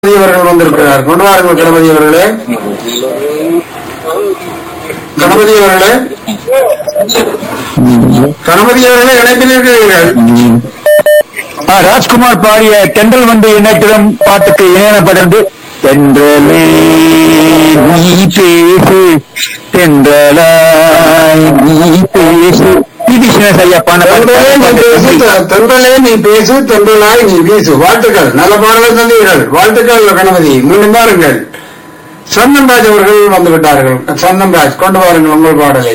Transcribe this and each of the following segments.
கணபதி அவர்கள் வந்திருக்கிறார் கொண்டு வாருங்கள் கணபதி அவர்களே கணபதி அவர்களே கணபதி அவர்களே இணைப்பில் இருக்கிறீர்கள் ஆ, ராஜ்குமார் பாடிய தென்றல் வந்து இணைக்கிறம் பாட்டுக்கு இணையப்படந்து தென்றலே நீ பேசு தென்றலாய் நீ பேசு பி ஐயா பாடின தென்றலே நீ பேசு பாட்டு. தெ- தென்றலே நீ பேசு தென்றலாய் நீ வீசு வாழ்த்துக்கள் நல்ல பாடலை தந்தீர்கள் வாழ்த்துக்கள் கணபதி மீண்டும் பாருங்கள் சந்தன்ராஜ் அவர்கள் வந்து விட்டார்கள் சந்தன்ராஜ் கொண்டு வாருங்கள் உங்கள் பாடலை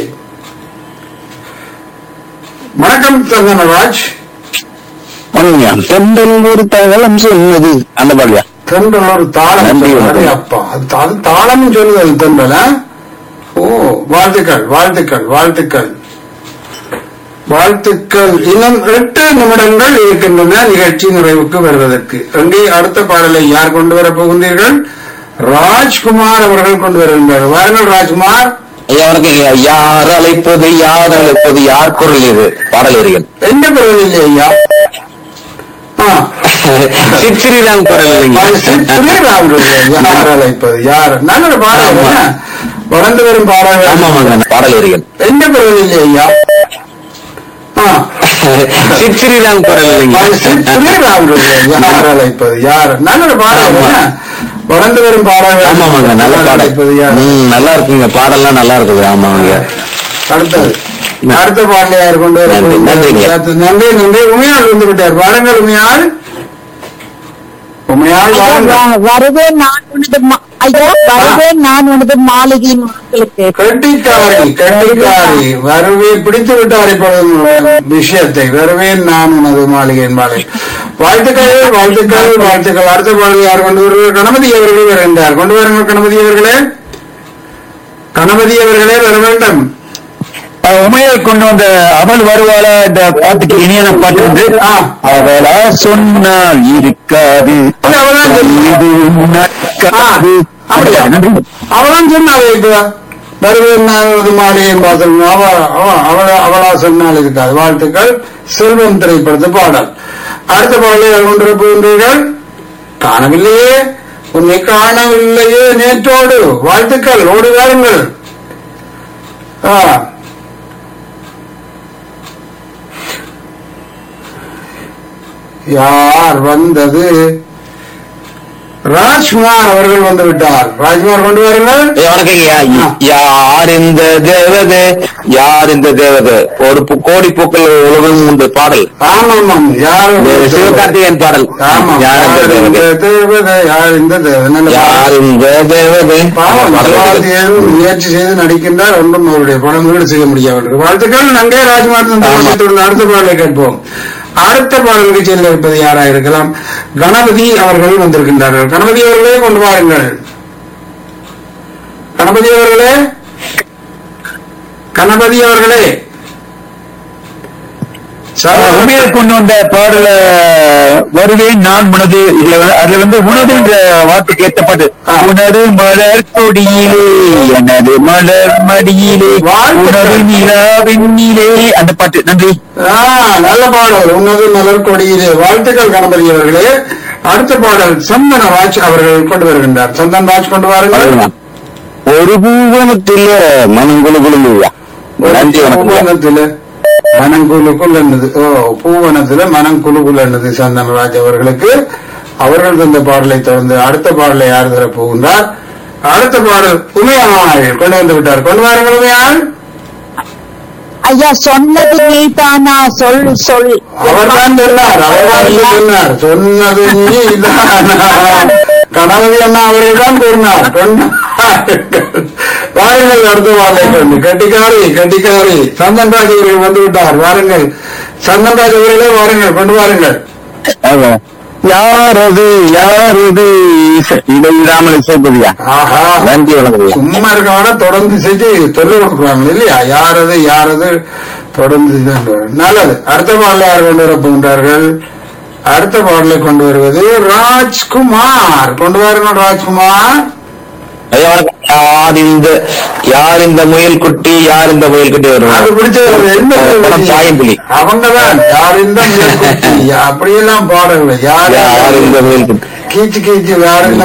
வணக்கம் சந்தனராஜ் வணக்கம்யா. தென்றல் ஒரு தகவலம் சொன்னது அந்த பாடியா தென்றல் ஒரு தாளம் நன்றி, சொல்லுது. வணக்கம். அடே அப்பா அது அது தாளம் சொல்லுது அது தென்றல் ஆ? ஓ வாழ்த்துக்கள் வாழ்த்துக்கள் வாழ்த்துக்கள் வாழ்த்துக்கள் இன்னும் எட்டு நிமிடங்கள் இருக்கின்றன நிகழ்ச்சி நிறைவுக்கு வருவதற்கு அங்கே அடுத்த பாடலை யார் கொண்டு வரப் போகின்றீர்கள் ராஜ்குமார் அவர்கள் கொண்டு வருகின்றார் வாருங்கள் ராஜ்குமார் ஐயா வணக்கம் ஐயா யார் அழைப்பது யார் அழைப்பது யார் குரல் இது பாடல் இருக்கேன் எந்த குரல் இல்லை ஐயா ஆ சிற்சிறிதான் குரல் அது சி- புரியலாம் யார் அழைப்பது யார் நல்ல பாடல் ஆமா. என்ன? வளர்ந்து வரும் பாடல் ஆமாமாங்க பாடல் இருக்கேன் எந்த குரல் இல்லை ஐயா ஆ சிற்சிறிதான் குரல் அது சி- புரியலாம் யார் அழைப்பது யார் நல்ல பாடல் ஆமா. என்ன? வளர்ந்து வரும் பாடல் ஆமாமாங்க நல்ல யார் பாடல் அழைப்பது யார் ம், நல்லா இருக்குங்க பாடல்லாம் நல்லா இருக்குது ஆமாங்க அடுத்தது அடுத்த பாடலை யார் கொண்டு வர நன்றி, நன்றிங்க. அடுத்து நன்றி நன்றி உமையாள் வந்து விட்டார் வாருங்கள் உமையாள் உமையாள் ஐயா, வாருங்கள் வ- வருவேன் நான் உனது மா- ஐயா வருவேன் நான் உனது மாளிகையின் மக்களுக்கு கட்டிக்காரி கட்டிக்காரி வருவே பிடித்து விட்டார் இப்பொழுது விஷயத்தை வருவேன் நான் உனது மாளிகை மாலை வாழ்த்துக்கள் வாழ்த்துக்கள் வாழ்த்துக்கள் அடுத்த பாடல் யார் கொண்டு வருவார் கணபதி அவர்கள் வருகின்றார் கொண்டு வாருங்கள் கணபதி அவர்களே கணபதி அவர்களே வர வேண்டும் உமையை கொண்டு வந்த அவள் வருவாளா இந்த பாட்டுக்கு இனியான பாட்டு வந்து ஆ. அவளா சொன்னால் இருக்காது இல்ல, அவதான் சொல்லி- இது நடக்காது ஆ, அப்படியா? நன்றி. அவளாம் சொன்னாவே இப்ப வருவேன் நான் உனது மாளிகை வாசல் அவ அவ- அவளா அவளா சொன்னால் இருக்காது வாழ்த்துக்கள் செல்வம் திரைப்படத்து பாடல் அடுத்த பாடலை யார் கொண்டு வரப் போகின்றீர்கள் காணவில்லையே உன்னை காணவில்லையே நேற்றோடு வாழ்த்துக்கள் ஓடி வாருங்கள் ஆ. யார் வந்தது ராஜ்குமார் அவர்கள் வந்து விட்டார் ராஜ்குமார் கொண்டு வாருங்கள் ஐயா, வணக்கம் ஐயா. ஆ. யார் இந்த தேவதை யார் இந்த தேவதை ஒரு பு- கோடி பூக்கள் உலகம் உண்டு பாடல் ஆமாம் யார் இந்த சிவகார்த்திகேயன் பாடல் ஆமாம் யார் இந்த யார் இந்த தேவதை தேவதை யார் இந்த தேவதை நல்ல பாடல். யார் இந்த தேவதை பாவம் பாடல் சிவாஜியும் முயற்சி செய்து நடிக்கின்றார் ஒன்றும் அவருடைய படம் ஈடு செய்ய முடியாது வாழ்த்துக்கள் நங்கே ராஜ்குமார் ஆமா. தொடர்ந்து அடுத்த பாடலை கேட்போம் அடுத்த பாடலுக்கு செல்ல இருப்பது யாராக இருக்கலாம் கணபதி அவர்கள் வந்திருக்கின்றார்கள் கணபதி அவர்களே கொண்டு வாருங்கள் கணபதி அவர்களே கணபதி அவர்களே சார், உண்மையை கொண்டு வந்த பாடல வருவேன் நான் உனது இதுல வந்து- அதுல வந்து உனது என்ற வார்த்தைக்கு ஏற்ற பாட்டு ஆ. உனது மலர் கொடியிலே எனது மலர் மடியிலே வாழ்த்துக்கள். உனது நிலா வெண்ணிலே அந்த பாட்டு நன்றி ஆ, நல்ல பாடல் உன்னது மலர் கொடியிலே வாழ்த்துக்கள் கணபதி அவர்களே அடுத்த பாடல் சந்தன ராஜ் அவர்கள் கொண்டு வருகின்றார் சந்தன் ராஜ் கொண்டு வாருங்கள் ஒரு பூவனத்தில் மனம் குழு குழுங்குயா நன்றி வணக்கம் பூவனத்துல மனங்குழுக்குள் என்னது ஓ பூவனத்துல மனங்குழுக்குள் என்னது சந்தனராஜ் அவர்களுக்கு அவர்கள் தந்த பாடலை தொடர்ந்து அடுத்த பாடலை யார் தர போகின்றார் அடுத்த பாடல் உமையாள் கொண்டு வந்து விட்டார் கொண்டு வாருங்கள் உமையாள் ஐயா சொன்னது நீ தானா சொல் சொல் அவர்தான் சொன்னார் அவர்தான் சொன்னார் சொன்னது நீதானா கணபதி அண்ணா அவர்கள் தான் கூறினார் கொண்டார்கள். வாருங்கள் அடுத்த வாழை கொண்டு கட்டிக்காரி கட்டிக்காரி சந்தன்ராஜ் அவர்கள் வந்து விட்டார் வாருங்கள் சந்தன்ராஜ் அவர்களே வாருங்கள் கொண்டு வாருங்கள் யாரது யாரது இதை ராமலை சேர்ப்பதியா ஆஹா நன்றி வணக்கம் சும்மா இருக்கவன தொடர்ந்து செஞ்சு தொல்லை கொடுக்குறாங்க இல்லையா யாரது யாரது தொடர்ந்து இதுன்னு வரும். நல்லது அடுத்த பாடலை யார் கொண்டு வர போகின்றார்கள் அடுத்த பாடலை கொண்டு வருவது ராஜ்குமார் கொண்டு வாருங்கள் ராஜ்குமார் ஐயா வணக்கம் யார் இந்த யார் இந்த முயல் குட்டி யார் இந்த முயல் குட்டி அது வருவாங்க பிடிச்சது என்ன படம் பாயம்புலி அவங்கதான் யார் இந்த முயற்சி அப்படியெல்லாம் பாடவில்லை யார் யார் இந்த முயல் குட்டி கீச்சு கீச்சு யாருன்னு